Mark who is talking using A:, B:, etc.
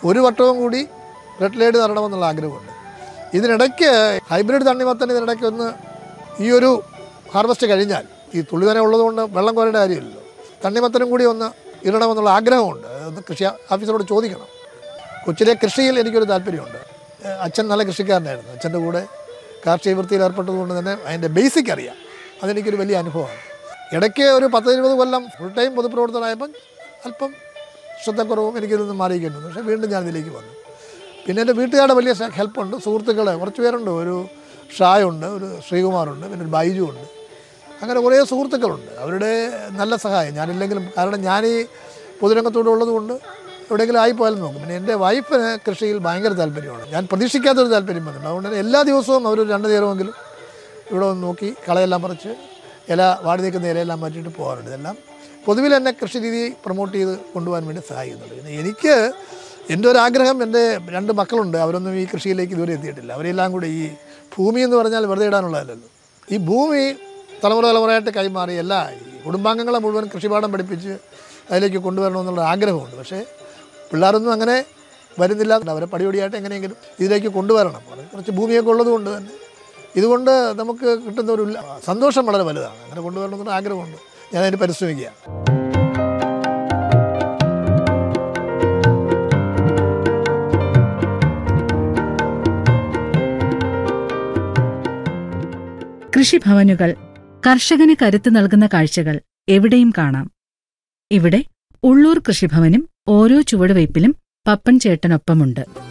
A: ഒരു വട്ടവും കൂടി റെഡ് ലൈഡ് നടണമെന്നുള്ള ആഗ്രഹമുണ്ട് ഇതിനിടയ്ക്ക് ഹൈബ്രിഡ് തണ്ണിമത്തൻ ഇതിനിടയ്ക്ക് ഒന്ന് ഈ ഒരു ഹാർവസ്റ്റ് കഴിഞ്ഞാൽ ഈ തുള്ളിവന ഉള്ളതുകൊണ്ട് വെള്ളം കോരേണ്ട കാര്യമില്ലല്ലോ തണ്ണിമത്തനും കൂടി ഒന്ന് ഇടണമെന്നുള്ള ആഗ്രഹമുണ്ട് ഒന്ന് കൃഷി ഓഫീസറോട് ചോദിക്കണം കൊച്ചിലെ കൃഷിയിൽ എനിക്കൊരു താല്പര്യമുണ്ട് ഏഹ് അച്ഛൻ നല്ല കൃഷിക്കാരനായിരുന്നു അച്ഛൻ്റെ കൂടെ കാർഷിക വൃത്തിയിൽ ഏർപ്പെട്ടതുകൊണ്ട് തന്നെ അതിൻ്റെ ബേസിക് അറിയാം അതെനിക്കൊരു വലിയ അനുഭവമാണ് ഇടയ്ക്ക് ഒരു പത്ത് ഇരുപത് കൊല്ലം ഫുൾ ടൈം പൊതുപ്രവർത്തനമായപ്പം അല്പം ശ്രദ്ധക്കുറവും എനിക്കിൽ നിന്ന് മാറിയിരിക്കുന്നു പക്ഷേ വീണ്ടും ഞാൻ ഇതിലേക്ക് വന്നു പിന്നെ എൻ്റെ വീട്ടുകാരുടെ വലിയ സ- ഹെൽപ്പുണ്ട് സുഹൃത്തുക്കൾ കുറച്ച് പേരുണ്ട് ഒരു ഷായുണ്ട് ഒരു ശ്രീകുമാറുണ്ട് പിന്നെ ഒരു ബൈജു ഉണ്ട് അങ്ങനെ കുറേ സുഹൃത്തുക്കളുണ്ട് അവരുടെ നല്ല സഹായം ഞാനില്ലെങ്കിലും കാരണം ഞാൻ ഈ പൊതുരംഗത്തോടെ ഉള്ളതുകൊണ്ട് എവിടെയെങ്കിലും ആയിപ്പോയാലും നോക്കും പിന്നെ എൻ്റെ വൈഫിന് കൃഷിയിൽ ഭയങ്കര താല്പര്യമാണ് ഞാൻ പ്രതീക്ഷിക്കാത്തൊരു താല്പര്യം വന്നിട്ടുണ്ട് അതുകൊണ്ട് തന്നെ എല്ലാ ദിവസവും അവർ രണ്ട് നേരമെങ്കിലും ഇവിടെ വന്ന് നോക്കി കളയെല്ലാം പറിച്ച് ഇല വാടി നിൽക്കുന്ന ഇലയെല്ലാം മാറ്റിയിട്ട് പോകാറുണ്ട് ഇതെല്ലാം പൊതുവിൽ എന്നെ കൃഷി രീതി പ്രൊമോട്ട് ചെയ്ത് കൊണ്ടുപോകാൻ വേണ്ടി സഹായിക്കുന്നുണ്ട് പിന്നെ എനിക്ക് എൻ്റെ ഒരു ആഗ്രഹം എൻ്റെ രണ്ട് മക്കളുണ്ട് അവരൊന്നും ഈ കൃഷിയിലേക്ക് ഇതുവരെ എത്തിയിട്ടില്ല അവരെല്ലാം കൂടെ ഈ ഭൂമി എന്ന് പറഞ്ഞാൽ വെറുതെ ഇടാനുള്ളതല്ലല്ലോ ഈ ഭൂമി തലമുറ തലമുറയായിട്ട് കൈമാറി എല്ലാ ഈ കുടുംബാംഗങ്ങളെ മുഴുവൻ കൃഷിപാഠം പഠിപ്പിച്ച് അതിലേക്ക് കൊണ്ടുവരണമെന്നുള്ള ആഗ്രഹമുണ്ട് പക്ഷേ പിള്ളേരൊന്നും അങ്ങനെ വരുന്നില്ല അവരെ പടിപടിയായിട്ട് എങ്ങനെയെങ്കിലും ഇതിലേക്ക് കൊണ്ടുവരണം അത് കുറച്ച് ഭൂമിയൊക്കെ ഉള്ളതുകൊണ്ട് തന്നെ ഇതുകൊണ്ട് നമുക്ക് കിട്ടുന്ന ഒരു ഉല്ല- സന്തോഷം വളരെ വലുതാണ് അങ്ങനെ കൊണ്ടുവരണമെന്നുള്ള ആഗ്രഹമുണ്ട് ഞാൻ അതിന് പരിശ്രമിക്കുക
B: കൃഷിഭവനുകൾ കർഷകന് കരുത്ത് നൽകുന്ന കാഴ്ചകൾ എവിടെയും കാണാം ഇവിടെ ഉള്ളൂർ കൃഷിഭവനും ഓരോ ചുവടുവയ്പിലും പപ്പൻ ചേട്ടനൊപ്പമുണ്ട്